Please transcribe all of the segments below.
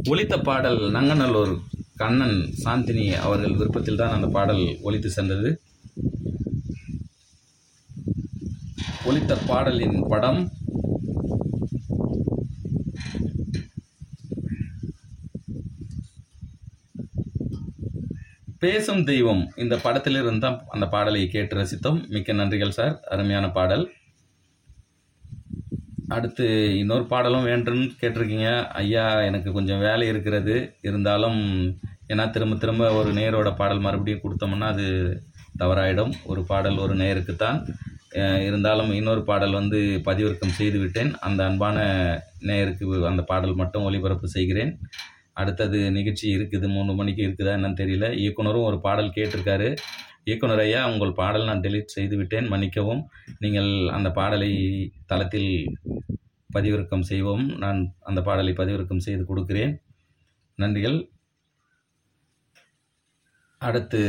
ஒலித்த பாடல் நங்கநல்லூர் கண்ணன் சாந்தினி அவர்கள் விருப்பத்தில் தான் அந்த பாடல் ஒலித்து சென்றது ஒலித்த பாடலின் படம் பேசும் தெய்வம் இந்த படத்திலிருந்து தான் அந்த பாடலை கேட்டு ரசித்தோம் மிக்க நன்றிகள் சார் அருமையான பாடல் அடுத்து இன்னொரு பாடலும் வேண்டும்னு கேட்டிருக்கீங்க ஐயா எனக்கு கொஞ்சம் வேலை இருக்கிறது இருந்தாலும் ஏன்னா திரும்ப திரும்ப ஒரு நேரோட பாடல் மறுபடியும் கொடுத்தோம்னா அது தவறாயிடும் ஒரு பாடல் ஒரு நேருக்குத்தான் அஹ் இருந்தாலும் இன்னொரு பாடல் வந்து பதிவிறக்கம் செய்து விட்டேன் அந்த அன்பான நேயருக்கு அந்த பாடல் மட்டும் ஒளிபரப்பு செய்கிறேன் அடுத்தது நிகழ்ச்சி இருக்குது மூணு மணிக்கு இருக்குதா என்னன்னு தெரியல இயக்குனரும் ஒரு பாடல் கேட்டிருக்காரு இயக்குனர் ஐயா உங்கள் பாடல் நான் டெலீட் செய்து விட்டேன் மன்னிக்கவும் நீங்கள் அந்த பாடலை தளத்தில் பதிவிறக்கம் செய்வோம் நான் அந்த பாடலை பதிவிறக்கம் செய்து கொடுக்கிறேன் நன்றிகள் அடுத்து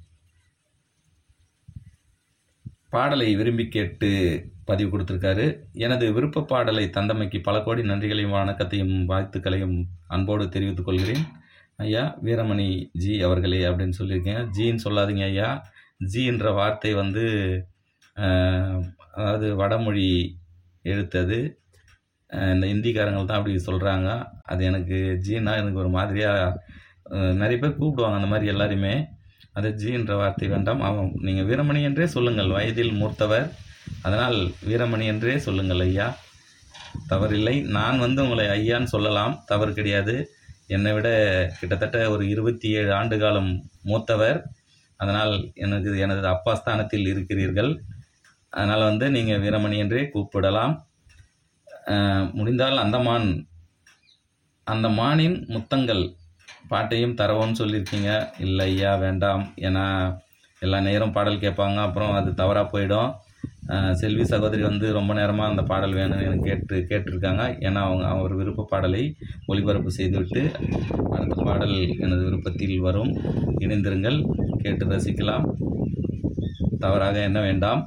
பாடலை விரும்பி கேட்டு பதிவு கொடுத்துருக்காரு எனது விருப்ப பாடலை தந்தமைக்கு பல கோடி நன்றிகளையும் வணக்கத்தையும் வாழ்த்துக்களையும் அன்போடு தெரிவித்துக் கொள்கிறேன் ஐயா வீரமணி ஜி அவர்களே அப்படின்னு சொல்லியிருக்கேன் ஜின்னு சொல்லாதீங்க ஐயா ஜி என்ற வார்த்தை வந்து ஆஹ், அதாவது வடமொழி எழுத்தது ஆஹ், இந்த இந்திக்காரங்கள் தான் அப்படி சொல்கிறாங்க அது எனக்கு ஜீனா எனக்கு ஒரு மாதிரியாக நிறைய பேர் கூப்பிடுவாங்க அந்த மாதிரி எல்லாரையுமே அது ஜி என்ற வார்த்தை வேண்டாம் அவன் நீங்கள் வீரமணி என்றே சொல்லுங்கள் வயதில் மூத்தவர் அதனால் வீரமணி என்றே சொல்லுங்கள் ஐயா தவறில்லை நான் வந்து உங்களை ஐயான்னு சொல்லலாம் தவறு கிடையாது என்னை விட கிட்டத்தட்ட ஒரு இருபத்தி ஏழு ஆண்டு காலம் மூத்தவர் அதனால் எனக்கு எனது அப்பா ஸ்தானத்தில் இருக்கிறீர்கள் அதனால் வந்து நீங்கள் வீரமணி என்றே கூப்பிடலாம் அஹ், முடிந்தால் அந்தமான் அந்த மானின் முத்தங்கள் பாட்டையும் தரவோன்னு சொல்லியிருக்கீங்க இல்லை ஐயா வேண்டாம் ஏன்னா எல்லா நேரம் பாடல் கேட்பாங்க அப்புறம் அது தவறாக போயிடும் அஹ், செல்வி சகோதரி வந்து ரொம்ப நேரமாக அந்த பாடல் வேணும்னு எனக்கு கேட்டு கேட்டிருக்காங்க ஏன்னா அவங்க அவர் விருப்ப பாடலை ஒளிபரப்பு செய்துவிட்டு அடுத்த பாடல் எனது விருப்பத்தில் வரும் இணைந்திருங்கள் கேட்டு ரசிக்கலாம் தவறாக என்ன வேண்டாம்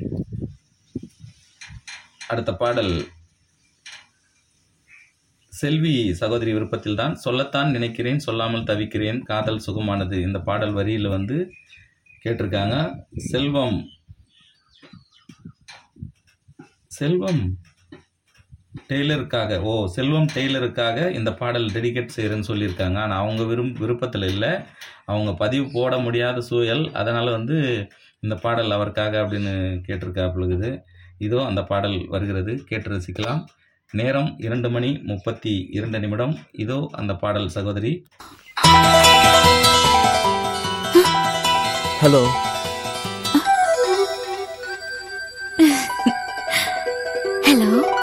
அடுத்த பாடல் செல்வி சகோதரி விருப்பத்தில் தான் சொல்லத்தான் நினைக்கிறேன் சொல்லாமல் தவிக்கிறேன் காதல் சுகமானது இந்த பாடல் வரியில் வந்து கேட்டிருக்காங்க செல்வம் செல்வம் டெய்லருக்காக ஓ செல்வம் டெய்லருக்காக இந்த பாடல் டெடிகேட் செய்கிறேன்னு சொல்லியிருக்காங்க ஆனால் அவங்க விரும் விருப்பத்தில் இல்லை அவங்க பதிவு போட முடியாத சூழல் அதனால் வந்து இந்த பாடல் அவருக்காக அப்படின்னு கேட்டிருக்காப்புழுகுது இதோ அந்த பாடல் வருகிறது கேட்டு ரசிக்கலாம் நேரம் இரண்டு மணி முப்பத்தி இரண்டு நிமிடம் இதோ அந்த பாடல் சகோதரி ஹலோ ஹலோ